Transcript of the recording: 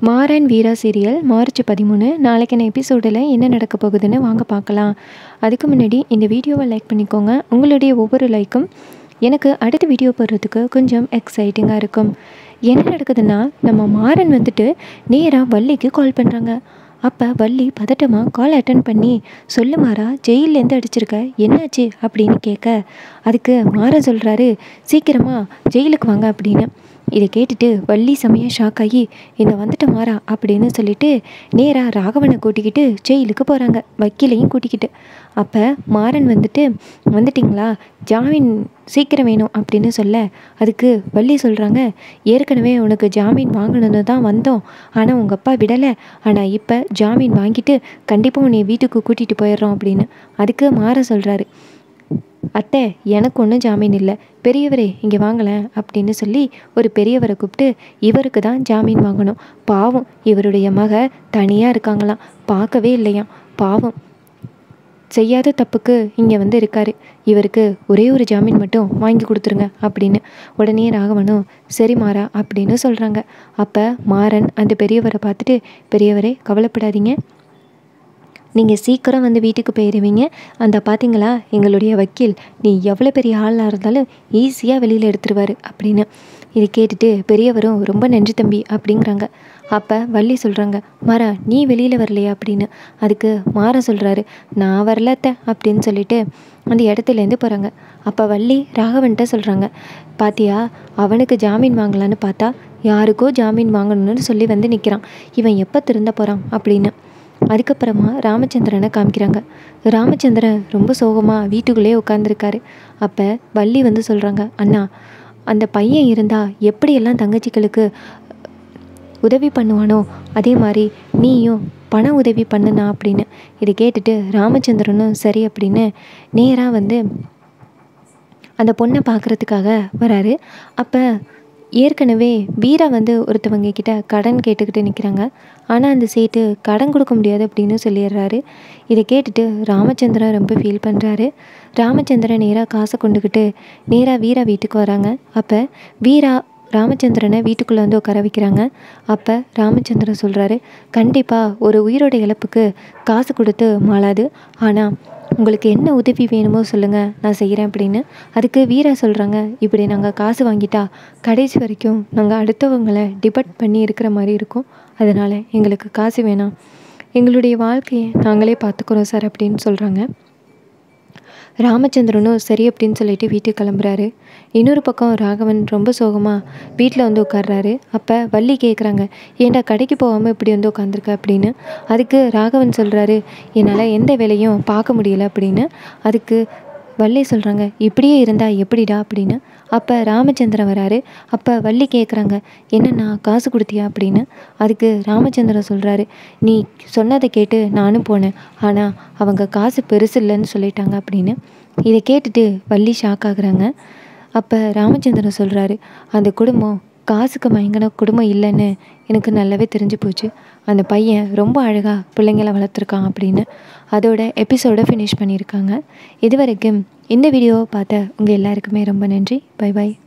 மாறன் வீரா serial March பதிமூணு நாளைக்கான எபிசோடில் என்ன நடக்க போகுதுன்னு வாங்க பார்க்கலாம் அதுக்கு முன்னாடி இந்த வீடியோவை லைக் பண்ணிக்கோங்க உங்களுடைய ஒவ்வொரு லைக்கும் எனக்கு அடுத்த வீடியோ போடுறதுக்கு கொஞ்சம் எக்ஸைட்டிங்காக இருக்கும் என்ன நடக்குதுன்னா நம்ம மாறன் வந்துட்டு நேராக வள்ளிக்கு கால் பண்ணுறாங்க அப்போ வள்ளி பதட்டமாக கால் அட்டன் பண்ணி சொல்லு மாறா ஜெயிலேருந்து அடிச்சிருக்க என்னாச்சு அப்படின்னு கேட்க அதுக்கு மாறன் சொல்கிறாரு சீக்கிரமாக ஜெயிலுக்கு வாங்க அப்படின்னு இதை கேட்டுட்டு வள்ளி செமையாக ஷாக் ஆகி இந்த வந்துட்ட மாறா அப்படின்னு சொல்லிட்டு நேராக ராகவனை கூட்டிக்கிட்டு ஜெயிலுக்கு போகிறாங்க வக்கீலையும் கூட்டிக்கிட்டு அப்போ மாறன் வந்துட்டு வந்துட்டிங்களா ஜாமீன் சீக்கிரம் வேணும் அப்படின்னு சொல்ல அதுக்கு வள்ளி சொல்கிறாங்க ஏற்கனவே உனக்கு ஜாமீன் வாங்கணுன்னு தான் வந்தோம் ஆனால் உங்கள் அப்பா விடலை ஆனால் இப்போ ஜாமீன் வாங்கிட்டு கண்டிப்பாக உன்னை வீட்டுக்கு கூட்டிகிட்டு போயிடுறோம் அப்படின்னு அதுக்கு மாற சொல்கிறாரு அத்தை எனக்கு ஒன்றும் ஜாமீன் இல்லை பெரியவரே இங்கே வாங்கலேன் அப்படின்னு சொல்லி ஒரு பெரியவரை கூப்பிட்டு இவருக்கு தான் ஜாமீன் வாங்கணும் பாவம் இவருடைய மக தனியாக இருக்காங்களாம் பார்க்கவே இல்லையாம் பாவம் செய்யாத தப்புக்கு இங்கே வந்து இருக்காரு இவருக்கு ஒரே ஒரு ஜாமீன் மட்டும் வாங்கி கொடுத்துருங்க அப்படின்னு உடனே ராகவனும் சரி மாறா அப்படின்னு சொல்கிறாங்க அப்போ மாறன் அந்த பெரியவரை பார்த்துட்டு பெரியவரே கவலைப்படாதீங்க நீங்கள் சீக்கிரம் வந்து வீட்டுக்கு போயிடுவீங்க அந்த பார்த்தீங்களா எங்களுடைய வக்கீல் நீ எவ்வளோ பெரிய ஆளாக இருந்தாலும் ஈஸியாக வெளியில் எடுத்துருவார் அப்படின்னு இதை கேட்டுட்டு பெரியவரும் ரொம்ப நன்றி தம்பி அப்படிங்கிறாங்க அப்போ வள்ளி சொல்கிறாங்க மாறா நீ வெளியில் வரலையா அப்படின்னு அதுக்கு மாறா சொல்கிறாரு நான் வரலத்த அப்படின்னு சொல்லிட்டு அந்த இடத்துலேருந்து போகிறாங்க அப்போ வள்ளி ராகவன்கிட்ட சொல்கிறாங்க பாத்தியா அவனுக்கு ஜாமீன் வாங்கலான்னு பார்த்தா யாருக்கோ ஜாமீன் வாங்கணும்னு சொல்லி வந்து நிற்கிறான் இவன் எப்போ திருந்த போகிறான் அப்படின்னு அதுக்கப்புறமா ராமச்சந்திரனை காமிக்கிறாங்க ராமச்சந்திரன் ரொம்ப சோகமாக வீட்டுக்குள்ளேயே உட்காந்துருக்காரு அப்போ வள்ளி வந்து சொல்கிறாங்க அண்ணா அந்த பையன் இருந்தால் எப்படியெல்லாம் தங்கச்சிகளுக்கு உதவி பண்ணுவானோ அதே மாதிரி நீயும் பண உதவி பண்ணுனா அப்படின்னு இதை கேட்டுட்டு ராமச்சந்திரனும் சரி அப்படின்னு நேராக வந்து அந்த பொண்ணை பார்க்குறதுக்காக வராரு அப்போ ஏற்கனவே வீரா வந்து ஒருத்தவங்க கிட்ட கடன் கேட்டுக்கிட்டு நிற்கிறாங்க ஆனால் அந்த சேட்டு கடன் கொடுக்க முடியாது அப்படின்னு சொல்லிடுறாரு இதை கேட்டுட்டு ராமச்சந்திரன் ரொம்ப ஃபீல் பண்ணுறாரு ராமச்சந்திரன் நேராக காசை கொண்டுக்கிட்டு நேராக வீரா வீட்டுக்கு வராங்க அப்போ வீரா ராமச்சந்திரனை வீட்டுக்குள்ளே வந்து உட்கார வைக்கிறாங்க அப்போ ராமச்சந்திரன் சொல்கிறாரு கண்டிப்பாக ஒரு உயிரோட இழப்புக்கு காசு கொடுத்து மாளாது ஆனால் உங்களுக்கு என்ன உதவி வேணுமோ சொல்லுங்கள் நான் செய்கிறேன் அப்படின்னு அதுக்கு வீரா சொல்கிறாங்க இப்படி நாங்கள் காசு வாங்கிட்டா கடைசி வரைக்கும் நாங்கள் அடுத்தவங்களை டிபெண்ட் பண்ணி இருக்கிற மாதிரி இருக்கும் அதனால் எங்களுக்கு காசு வேணாம் எங்களுடைய வாழ்க்கையை நாங்களே பார்த்துக்குறோம் சார் அப்படின்னு சொல்கிறாங்க ராமச்சந்திரனும் சரி அப்படின்னு சொல்லிட்டு வீட்டுக்கு கிளம்புறாரு இன்னொரு பக்கம் ராகவன் ரொம்ப சோகமாக வீட்டில் வந்து உட்கார்றாரு அப்போ வள்ளி கேட்குறாங்க ஏன்டா கடைக்கு போகாமல் இப்படி வந்து உட்காந்துருக்க அப்படின்னு அதுக்கு ராகவன் சொல்கிறாரு என்னால் எந்த வேலையும் பார்க்க முடியல அப்படின்னு அதுக்கு வள்ளி சொல்கிறாங்க இப்படியே இருந்தால் எப்படிடா அப்படின்னு அப்போ ராமச்சந்திரன் வராரு அப்போ வள்ளி கேட்குறாங்க என்னண்ணா காசு கொடுத்தியா அப்படின்னு அதுக்கு ராமச்சந்திரன் சொல்கிறாரு நீ சொன்னதை கேட்டு நானும் போனேன் ஆனால் அவங்க காசு பெருசு இல்லைன்னு சொல்லிட்டாங்க அப்படின்னு இதை கேட்டுட்டு வள்ளி ஷாக் ஆகுறாங்க அப்போ ராமச்சந்திரன் சொல்கிறாரு அந்த குடும்பம் காசுக்கு மயங்கின குடும்பம் இல்லைன்னு எனக்கு நல்லாவே தெரிஞ்சு போச்சு அந்த பையன் ரொம்ப அழகாக பிள்ளைங்கள வளர்த்துருக்கான் அப்படின்னு அதோட எபிசோடை ஃபினிஷ் பண்ணியிருக்காங்க இது வரைக்கும் இந்த வீடியோவை பார்த்த உங்கள் எல்லாருக்குமே ரொம்ப நன்றி பை பை